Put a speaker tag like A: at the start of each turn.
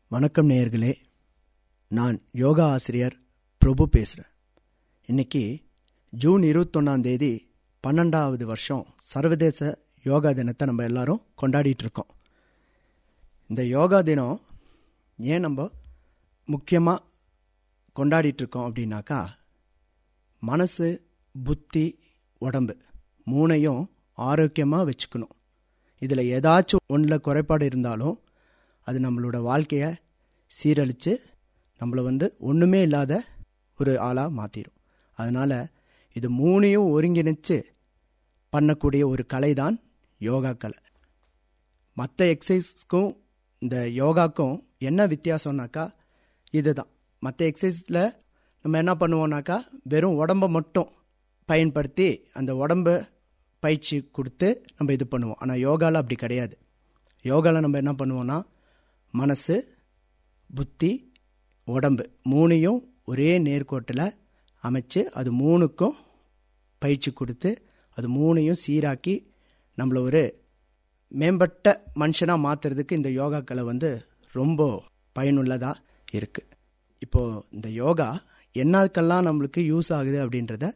A: வணக்கம் நேயர்களே நான் யோகா ஆசிரியர் பிரபு பேசுகிறேன் இன்னைக்கு ஜூன் இருபத்தொன்னாம் தேதி பன்னெண்டாவது வருஷம் சர்வதேச யோகா தினத்தை நம்ம எல்லாரும் கொண்டாடிட்டு இருக்கோம் இந்த யோகா தினம் ஏன் நம்ம முக்கியமாக கொண்டாடிட்டு இருக்கோம் அப்படின்னாக்கா மனசு புத்தி உடம்பு மூணையும் ஆரோக்கியமாக வச்சுக்கணும் இதில் ஏதாச்சும் ஒன்றில் குறைபாடு இருந்தாலும் அது நம்மளோட வாழ்க்கையை சீரழித்து நம்மளை வந்து ஒன்றுமே இல்லாத ஒரு ஆளாக மாற்றிடும் அதனால் இது மூணையும் ஒருங்கிணைச்சு பண்ணக்கூடிய ஒரு கலை தான் யோகா கலை மற்ற எக்ஸசைஸ்க்கும் இந்த யோகாக்கும் என்ன வித்தியாசம்னாக்கா இதுதான் மற்ற எக்ஸசைஸில் நம்ம என்ன பண்ணுவோம்னாக்கா வெறும் உடம்பை மட்டும் பயன்படுத்தி அந்த உடம்பை பயிற்சி கொடுத்து நம்ம இது பண்ணுவோம் ஆனால் யோகாவில் அப்படி கிடையாது யோகாவில் நம்ம என்ன பண்ணுவோம்னா மனசு புத்தி உடம்பு மூணையும் ஒரே நேர்கோட்டில் அமைச்சு அது மூணுக்கும் பயிற்சி கொடுத்து அது மூணையும் சீராக்கி நம்மளை ஒரு மேம்பட்ட மனுஷனாக மாற்றுறதுக்கு இந்த யோகா கலை வந்து ரொம்ப பயனுள்ளதாக இருக்குது இப்போது இந்த யோகா என்னக்கெல்லாம் நம்மளுக்கு யூஸ் ஆகுது அப்படின்றத